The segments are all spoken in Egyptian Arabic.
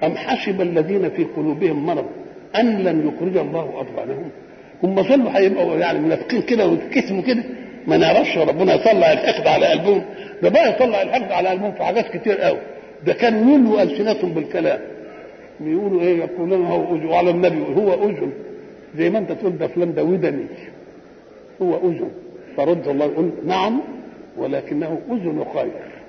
أم حسب الذين في قلوبهم مرض أن لن يخرج الله أضغانهم هم ظنوا هيبقوا يعني منافقين كده ويتكسموا كده ما نعرفش ربنا يطلع الحقد على قلبهم ده بقى يطلع الحقد على قلبهم في حاجات كتير قوي ده كان يلوا ألسنتهم بالكلام بيقولوا ايه يقولون هو أذن وعلى النبي هو أذن زي ما انت تقول ده فلان ده ودني هو أذن فرد الله يقول نعم ولكنه أذن خير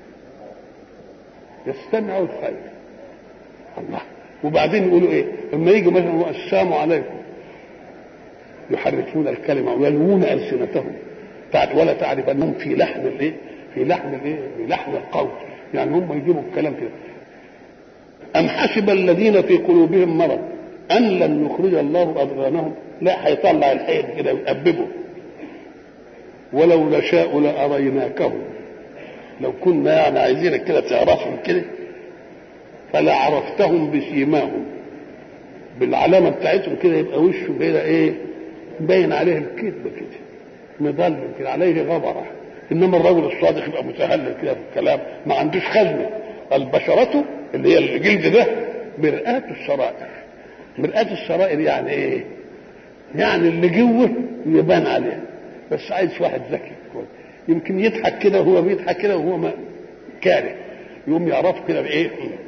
يستمع الخير الله وبعدين يقولوا ايه لما يجي مثلا السلام عليكم يحرفون الكلمه ويلوون السنتهم ولا تعرف انهم في لحن الايه في لحن الايه في لحن القول يعني هم يجيبوا الكلام كده ام حسب الذين في قلوبهم مرض ان لن يخرج الله اضغانهم لا هيطلع الحيل كده ويأببه ولو نشاء لاريناكهم لو كنا يعني عايزينك كده تعرفهم كده فلعرفتهم بسيماهم بالعلامه بتاعتهم كده يبقى وشه كده ايه باين عليه الكذب كده مضلم كده عليه غبره انما الرجل الصادق يبقى متهلل كده في الكلام ما عندوش خزنه البشرة اللي هي الجلد ده مرآة السرائر مرآة السرائر يعني ايه؟ يعني اللي جوه يبان عليه بس عايز واحد ذكي يمكن يضحك كده وهو بيضحك كده وهو ما كاره يقوم يعرفه كده بايه؟